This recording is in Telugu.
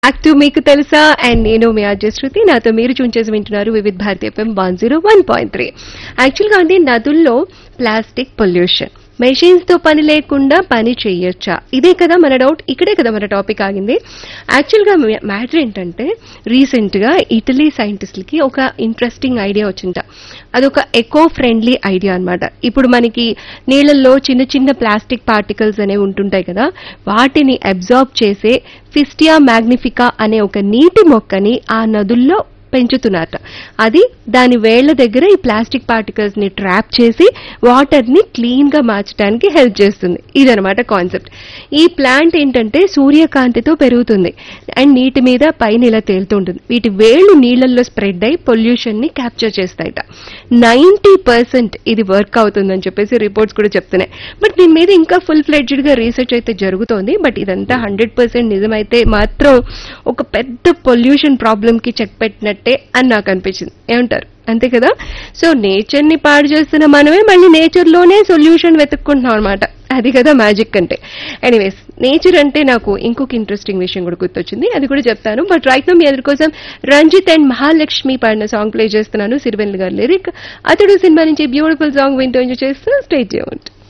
యాక్టివ్ మీకు తెలుసా అండ్ నేను మీ అజయ్ శృతి నాతో మీరు చూన్ చేసి వింటున్నారు Vividh Bharati FM one zero one point three యాక్చువల్గా అండి నదుల్లో ప్లాస్టిక్ పొల్యూషన్ మెషిన్స్ తో పని లేకుండా పని చేయొచ్చా ఇదే కదా మన డౌట్ ఇక్కడే కదా మన టాపిక్ ఆగింది యాక్చువల్గా మ్యాటర్ ఏంటంటే రీసెంట్ గా ఇటలీ సైంటిస్టులకి ఒక ఇంట్రెస్టింగ్ ఐడియా వచ్చింట అదొక ఎకో ఫ్రెండ్లీ ఐడియా అన్నమాట ఇప్పుడు మనకి నీళ్ళల్లో చిన్న చిన్న ప్లాస్టిక్ పార్టికల్స్ అనేవి ఉంటుంటాయి కదా వాటిని అబ్జార్బ్ చేసే ఫిస్టియా మ్యాగ్నిఫికా అనే ఒక నీటి మొక్కని ఆ నదుల్లో పెంచుతున్నారట అది దాని వేళ్ల దగ్గర ఈ ప్లాస్టిక్ పార్టికల్స్ ని ట్రాప్ చేసి వాటర్ ని క్లీన్ గా మార్చడానికి హెల్ప్ చేస్తుంది ఇదనమాట కాన్సెప్ట్ ఈ ప్లాంట్ ఏంటంటే సూర్యకాంతితో పెరుగుతుంది అండ్ నీటి మీద పైన ఇలా తేలుతూ ఉంటుంది వీటి వేళ్లు నీళ్లలో స్ప్రెడ్ అయి పొల్యూషన్ ని క్యాప్చర్ చేస్తాయట నైన్టీ పర్సెంట్ ఇది వర్క్ అవుతుందని చెప్పేసి రిపోర్ట్స్ కూడా చెప్తున్నాయి బట్ దీని మీద ఇంకా ఫుల్ ఫ్లెడ్జ్డ్ గా రీసెర్చ్ అయితే జరుగుతోంది బట్ ఇదంతా హండ్రెడ్ పర్సెంట్ నిజమైతే మాత్రం ఒక పెద్ద పొల్యూషన్ ప్రాబ్లం కి చెక్ పెట్టినట్టే అని నాకు అనిపించింది ఏమంటారు అంతే కదా సో నేచర్ ని పాడు చేస్తున్న మనమే మళ్ళీ నేచర్ లోనే సొల్యూషన్ వెతుక్కుంటున్నాం అనమాట అది కదా మ్యాజిక్ అంటే ఎనీవేస్ నేచర్ అంటే నాకు ఇంకొక ఇంట్రెస్టింగ్ విషయం కూడా గుర్తొచ్చింది అది కూడా చెప్తాను బట్ రైట్ నో మీ అందరి కోసం రంజిత్ అండ్ మహాలక్ష్మి పాడిన సాంగ్ ప్లే చేస్తున్నాను సిరివెల్ గారి లిరిక్ అతడు సినిమా నుంచి బ్యూటిఫుల్ సాంగ్ వింటూ ఎంజాయ్ చేస్తూ స్టే చేయండి